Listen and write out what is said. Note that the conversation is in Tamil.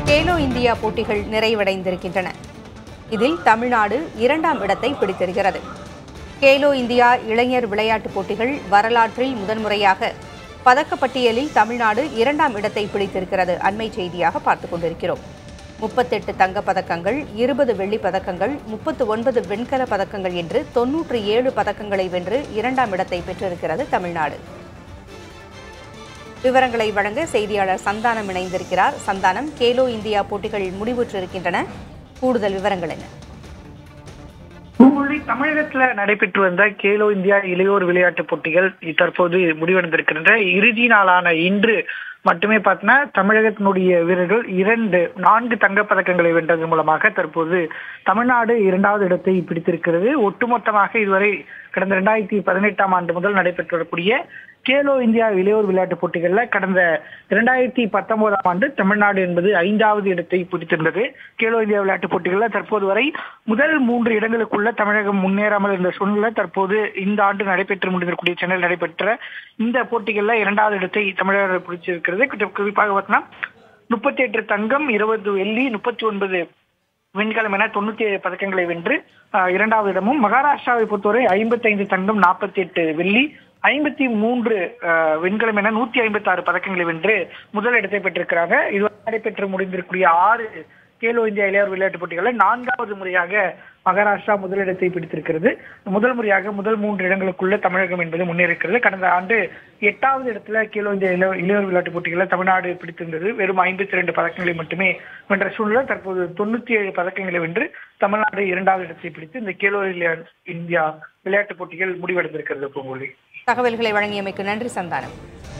கேலோ இந்தியா போட்டிகள் நிறைவடைந்திருக்கின்றன இதில் தமிழ்நாடு இரண்டாம் இடத்தை பிடித்திருக்கிறது கேலோ இந்தியா இளைஞர் விளையாட்டுப் போட்டிகள் வரலாற்றில் முதன்முறையாக பதக்கப்பட்டியலில் தமிழ்நாடு இரண்டாம் இடத்தை பிடித்திருக்கிறது அண்மை செய்தியாக பார்த்துக் கொண்டிருக்கிறோம் முப்பத்தெட்டு தங்கப் பதக்கங்கள் இருபது வெள்ளிப் பதக்கங்கள் முப்பத்து ஒன்பது வெண்கலப் பதக்கங்கள் என்று தொன்னூற்றி ஏழு பதக்கங்களை வென்று இரண்டாம் இடத்தை பெற்றிருக்கிறது தமிழ்நாடு விவரங்களை வழங்க செய்தியாளர் சந்தானம் இணைந்திருக்கிறார் சந்தானம் கேலோ இந்தியா போட்டிகள் முடிவுற்றிருக்கின்றன கூடுதல் விவரங்கள் என்ன பூங்குழலி தமிழகத்துல நடைபெற்று வந்த கேலோ இந்தியா இளையோர் விளையாட்டுப் போட்டிகள் தற்போது முடிவடைந்திருக்கின்றன இறுதி நாளான இன்று மட்டுமே பார்த்தீங்கன்னா தமிழகத்தினுடைய வீரர்கள் இரண்டு நான்கு தங்கப் பதக்கங்களை வென்றதன் மூலமாக தற்போது தமிழ்நாடு இரண்டாவது இடத்தை பிடித்திருக்கிறது ஒட்டுமொத்தமாக இதுவரை கடந்த இரண்டாயிரத்தி பதினெட்டாம் ஆண்டு முதல் நடைபெற்று வரக்கூடிய கேலோ இந்தியா இளையோர் விளையாட்டுப் போட்டிகள்ல கடந்த இரண்டாயிரத்தி பத்தொன்பதாம் ஆண்டு தமிழ்நாடு என்பது ஐந்தாவது இடத்தை பிடித்திருந்தது கேலோ இந்தியா விளையாட்டுப் போட்டிகள்ல தற்போது வரை முதல் மூன்று இடங்களுக்குள்ள தமிழகம் முன்னேறாமல் இருந்த சூழ்நிலை தற்போது இந்த ஆண்டு நடைபெற்று முடிந்திருக்கூடிய சென்னையில் நடைபெற்ற இந்த போட்டிகள்ல இரண்டாவது இடத்தை தமிழகம் பிடிச்சிருக்கிறது குறி- குறிப்பாக பார்த்தீங்கன்னா முப்பத்தி எட்டு தங்கம் இருபது வெள்ளி முப்பத்தி ஒன்பது வெண்கலம் என தொண்ணூத்தி ஏழு பதக்கங்களை வென்று ஆஹ், இரண்டாவது இடமும் மகாராஷ்டிராவை பொறுத்தவரை ஐம்பத்தைந்து தங்கம் நாற்பத்தி எட்டு வெள்ளி ஐம்பத்தி மூன்று ஆஹ், வெண்கலம் என நூத்தி ஐம்பத்தி ஆறு பதக்கங்களை வென்று முதல் இடத்தை பெற்றிருக்கிறாங்க இதுவரை நடைபெற்று முடிந்திருக்கூடிய ஆறு கேலோ இந்தியா இளையோர் விளையாட்டுப் போட்டிகளில் நான்காவது முறையாக மகாராஷ்டிரா முதலிடத்தை பிடித்திருக்கிறது முதல் முறையாக முதல் மூன்று இடங்களுக்குள்ள தமிழகம் என்பது முன்னேறிருக்கிறது கடந்த ஆண்டு எட்டாவது இடத்துல கேலோ இந்தியா இளையோர் இளையோர் விளையாட்டுப் போட்டிகளில் தமிழ்நாடு பிடித்திருந்தது வெறும் ஐம்பத்தி ரெண்டு பதக்கங்களை மட்டுமே வென்ற சூழ்நிலை தற்போது தொண்ணூத்தி ஏழு பதக்கங்களை வென்று தமிழ்நாடு இரண்டாவது இடத்தை பிடித்து இந்த கேலோ இந்தியா இந்தியா விளையாட்டுப் போட்டிகள் முடிவடைந்திருக்கிறது பூங்கொழி தகவல்களை வழங்கியமைக்கு நன்றி சந்தானம்